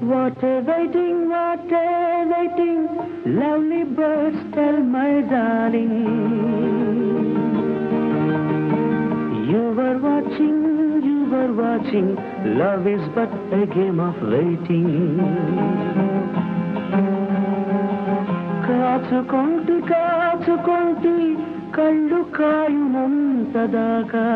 What a waiting, what a waiting, lovely birds tell my darling. You were watching, you were watching, love is but a game of waiting. కాచుకొంటి కాచుకొంటి కళ్ళు కాయునంతదాకా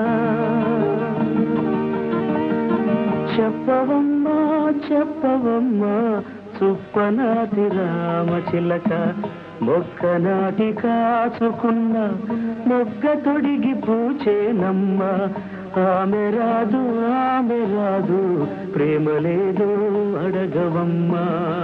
చెప్పవమ్మా చెప్పవమ్మా చుప్పనాటి రామచిలక మొక్క నాటి కాచుకున్న మొగ్గ తొడిగి పూచేనమ్మ ఆమె రాదు ఆమె రాదు ప్రేమ లేదు అడగవమ్మా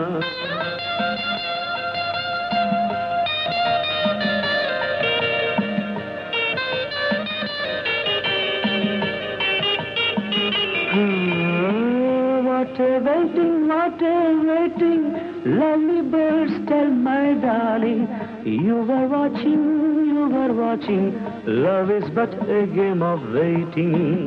Ah, What a waiting, what a waiting, lovely birds tell my darling. You were watching, you were watching, love is but a game of waiting.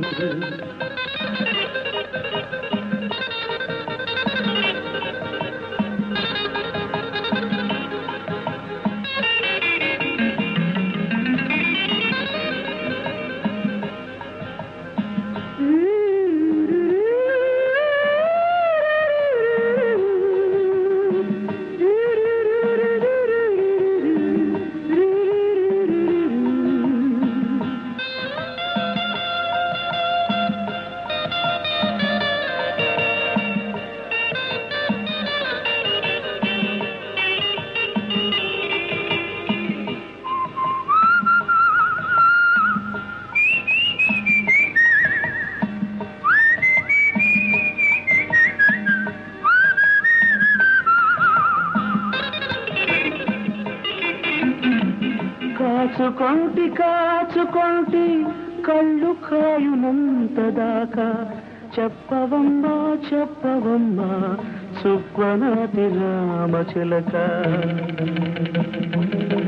కాచుకొంటి కాచుకొంటి కళ్ళు కాయునంతదాకా చెప్పవమ్మా చెప్పవమ్మా సుక్వనాతి రామచిలక